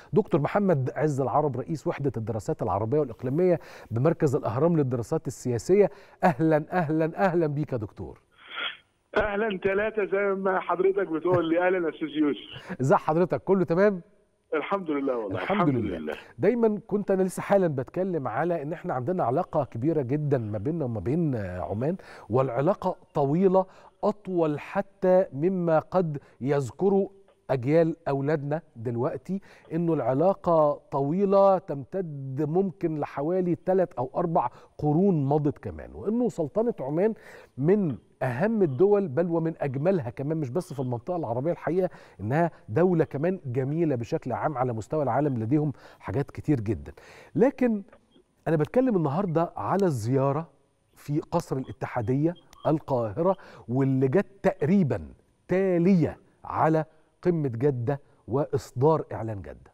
دكتور محمد عز العرب رئيس وحدة الدراسات العربية والإقليمية بمركز الأهرام للدراسات السياسية أهلا أهلا أهلا بيك يا دكتور اهلا ثلاثه زي ما حضرتك بتقول لي اهلا يا استاذ يوسف ازي حضرتك كله تمام الحمد لله والله الحمد, الحمد لله. لله دايما كنت انا لسه حالا بتكلم على ان احنا عندنا علاقه كبيره جدا ما بيننا وما بين عمان والعلاقه طويله اطول حتى مما قد يذكره اجيال اولادنا دلوقتي انه العلاقه طويله تمتد ممكن لحوالي ثلاث او اربع قرون مضت كمان وانه سلطنه عمان من اهم الدول بل ومن اجملها كمان مش بس في المنطقه العربيه الحقيقه انها دوله كمان جميله بشكل عام على مستوى العالم لديهم حاجات كتير جدا لكن انا بتكلم النهارده على الزياره في قصر الاتحاديه القاهره واللي جت تقريبا تاليه على قمه جده واصدار اعلان جده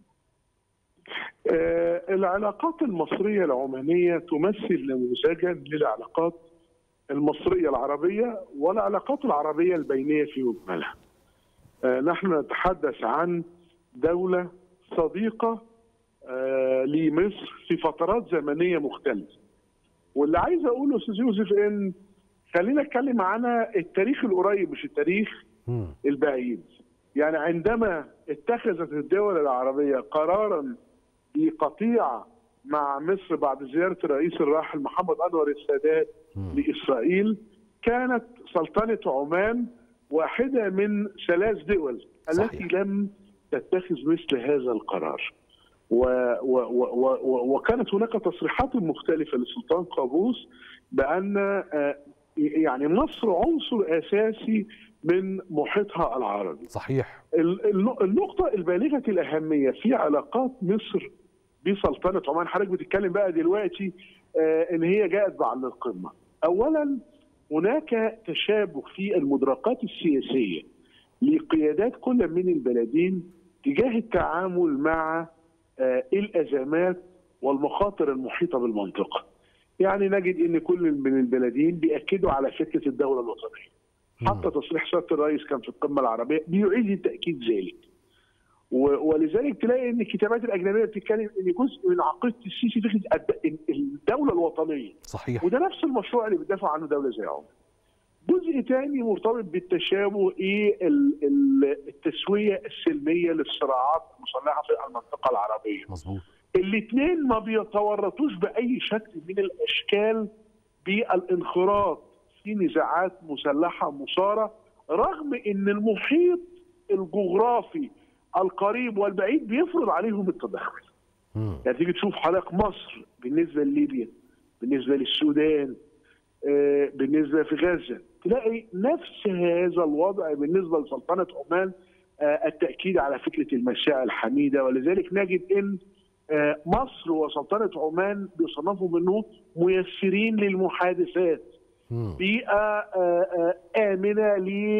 آه العلاقات المصريه العمانيه تمثل نموذجا للعلاقات المصريه العربيه والعلاقات العربيه البينيه في مجملها. آه نحن نتحدث عن دوله صديقه آه لمصر في فترات زمنيه مختلفه. واللي عايز اقوله استاذ يوسف ان خلينا نتكلم عن التاريخ القريب مش التاريخ م. البعيد. يعني عندما اتخذت الدول العربيه قرارا بقطيعه مع مصر بعد زياره الرئيس الراحل محمد انور السادات لاسرائيل كانت سلطنه عمان واحده من ثلاث دول صحيح. التي لم تتخذ مثل هذا القرار. و و و و وكانت هناك تصريحات مختلفه للسلطان قابوس بان يعني مصر عنصر اساسي من محيطها العربي. صحيح. النقطه البالغه الاهميه في علاقات مصر بسلطنه عمان حضرتك بتتكلم بقى دلوقتي آه ان هي جاءت بعد القمه. اولا هناك تشابه في المدركات السياسيه لقيادات كل من البلدين تجاه التعامل مع آه الازمات والمخاطر المحيطه بالمنطقه. يعني نجد ان كل من البلدين بياكدوا على فكره الدوله الوطنيه. حتى تصريح سياده الرئيس كان في القمه العربيه بيعيد تاكيد ذلك. ولذلك تلاقي ان الكتابات الاجنبيه بتتكلم ان جزء من عقيده السيسي فكره الدوله الوطنيه صحيح وده نفس المشروع اللي بتدافع عنه دوله زي عمان جزء ثاني مرتبط بالتشابه ايه التسويه السلميه للصراعات المسلحه في المنطقه العربيه مظبوط الاثنين ما بيتورطوش باي شكل من الاشكال بالانخراط في نزاعات مسلحه مثاره رغم ان المحيط الجغرافي القريب والبعيد بيفرض عليهم التدخل. يعني تيجي تشوف حضرتك مصر بالنسبه لليبيا بالنسبه للسودان آه بالنسبه في غزه تلاقي نفس هذا الوضع بالنسبه لسلطنه عمان آه التاكيد على فكره المشاعر الحميده ولذلك نجد ان آه مصر وسلطنه عمان بيصنفوا منهم ميسرين للمحادثات بيئه امنه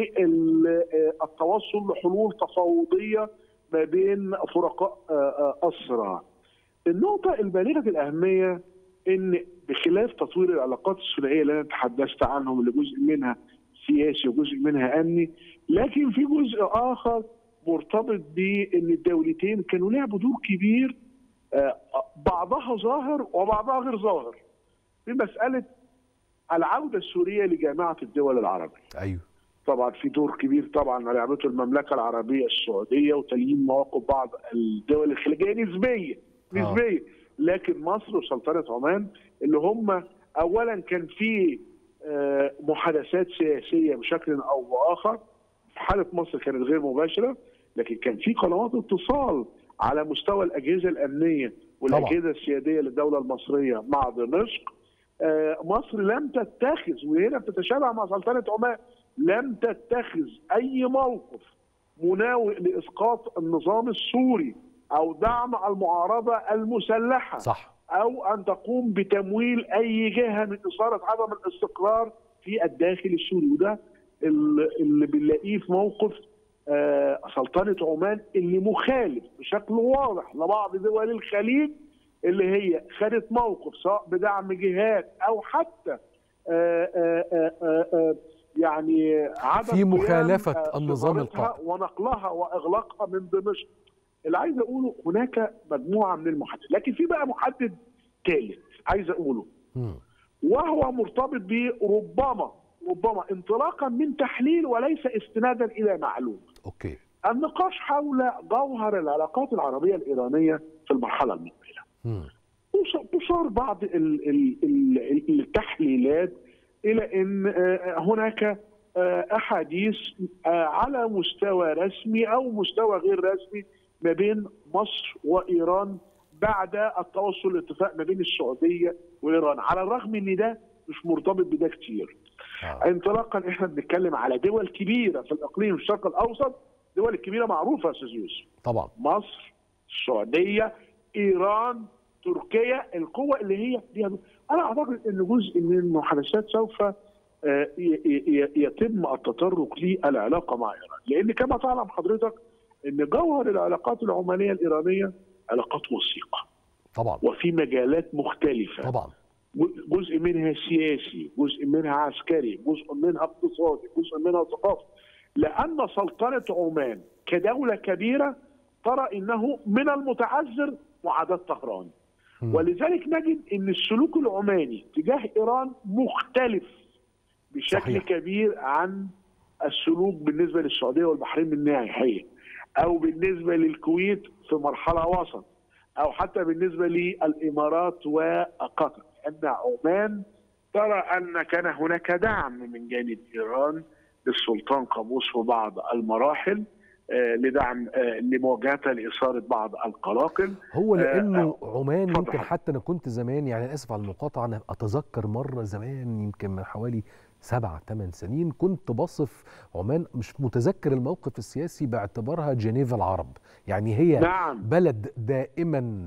للتوصل لحلول تفاوضيه ما بين فرقاء الصراع. النقطه البالغه الاهميه ان بخلاف تطوير العلاقات الثنائيه اللي انا تحدثت عنهم اللي جزء منها سياسي وجزء منها امني، لكن في جزء اخر مرتبط بان الدولتين كانوا لعبوا دور كبير بعضها ظاهر وبعضها غير ظاهر. في مساله العوده السوريه لجامعه الدول العربيه. ايوه. طبعا في دور كبير طبعا لعبته المملكه العربيه السعوديه وتليين مواقف بعض الدول الخليجيه نسبيه نسبيه لكن مصر وسلطنه عمان اللي هم اولا كان في محادثات سياسيه بشكل او باخر في حاله مصر كانت غير مباشره لكن كان في قنوات اتصال على مستوى الاجهزه الامنيه والاجهزه السياديه للدوله المصريه مع دمشق مصر لم تتخذ وهنا بتتشابه مع سلطنه عمان لم تتخذ اي موقف مناوئ لاسقاط النظام السوري او دعم المعارضه المسلحه صح او ان تقوم بتمويل اي جهه من اثاره عدم الاستقرار في الداخل السوري وده اللي بنلاقيه في موقف سلطنه عمان اللي مخالف بشكل واضح لبعض دول الخليج اللي هي خدت موقف سواء بدعم جهات او حتى آآ آآ آآ يعني عدم في مخالفه النظام القائم ونقلها واغلاقها من دمشق اللي عايز اقوله هناك مجموعه من المحددات لكن في بقى محدد ثالث عايز اقوله مم. وهو مرتبط بربما ربما انطلاقا من تحليل وليس استنادا الى معلومه اوكي النقاش حول جوهر العلاقات العربيه الايرانيه في المرحله المقبله مم. تشار بعض ال- ال- ال- التحليلات الى ان آه، هناك آه، احاديث آه، على مستوى رسمي او مستوى غير رسمي ما بين مصر وايران بعد التوصل لاتفاق ما بين السعوديه وايران على الرغم ان ده مش مرتبط بده كتير آه. انطلاقا احنا بنتكلم على دول كبيره في الاقليم الشرق الاوسط دول الكبيره معروفه يا استاذ يوسف طبعا مصر السعوديه ايران تركيا القوة اللي هي فيها انا اعتقد ان جزء من المحادثات سوف آه، ي- ي- يتم التطرق للعلاقه مع ايران لان كما تعلم حضرتك ان جوهر العلاقات العمانيه الايرانيه علاقات وثيقه طبعا وفي مجالات مختلفه طبعا جزء منها سياسي جزء منها عسكري جزء منها اقتصادي جزء منها ثقافي لأن سلطنة عمان كدولة كبيرة ترى إنه من المتعذر معاداة طهران مم. ولذلك نجد ان السلوك العماني تجاه ايران مختلف بشكل صحيح. صحيح. كبير عن السلوك بالنسبه للسعوديه والبحرين من ناحيه او بالنسبه للكويت في مرحله وسط او حتى بالنسبه للامارات وقطر ان عمان ترى ان كان هناك دعم من جانب ايران للسلطان قابوس في بعض المراحل آه، لدعم آه، لمواجهتها لاثاره بعض القلاقل هو آه، لانه عمان اتفضل يمكن حضرتك. حتى انا كنت زمان يعني أنا اسف على المقاطعه انا اتذكر مره زمان يمكن من حوالي سبع ثمان سنين كنت بصف عمان مش متذكر الموقف السياسي باعتبارها جنيف العرب يعني هي نعم بلد دائما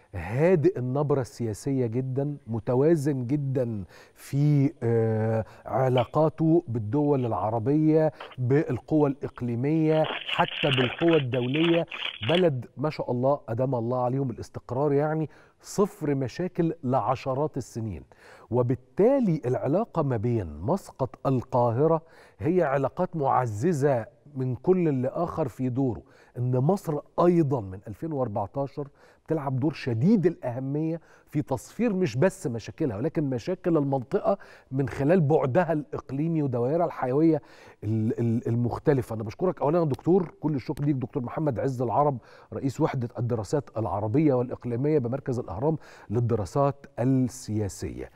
هادئ النبرة السياسية جدا متوازن جدا في آه، علاقاته بالدول العربية بالقوى الإقليمية حتى بالقوى الدولية بلد ما شاء الله أدام الله عليهم الاستقرار يعني صفر مشاكل لعشرات السنين وبالتالي العلاقة ما بين مسقط القاهرة هي علاقات معززة من كل لآخر في دوره ان مصر ايضا من 2014 بتلعب دور شديد الاهميه في تصفير مش بس مشاكلها ولكن مشاكل المنطقه من خلال بعدها الاقليمي ودوائرها الحيويه ال- ال- المختلفه انا بشكرك اولا يا دكتور كل الشكر ليك دكتور محمد عز العرب رئيس وحده الدراسات العربيه والاقليميه بمركز الاهرام للدراسات السياسيه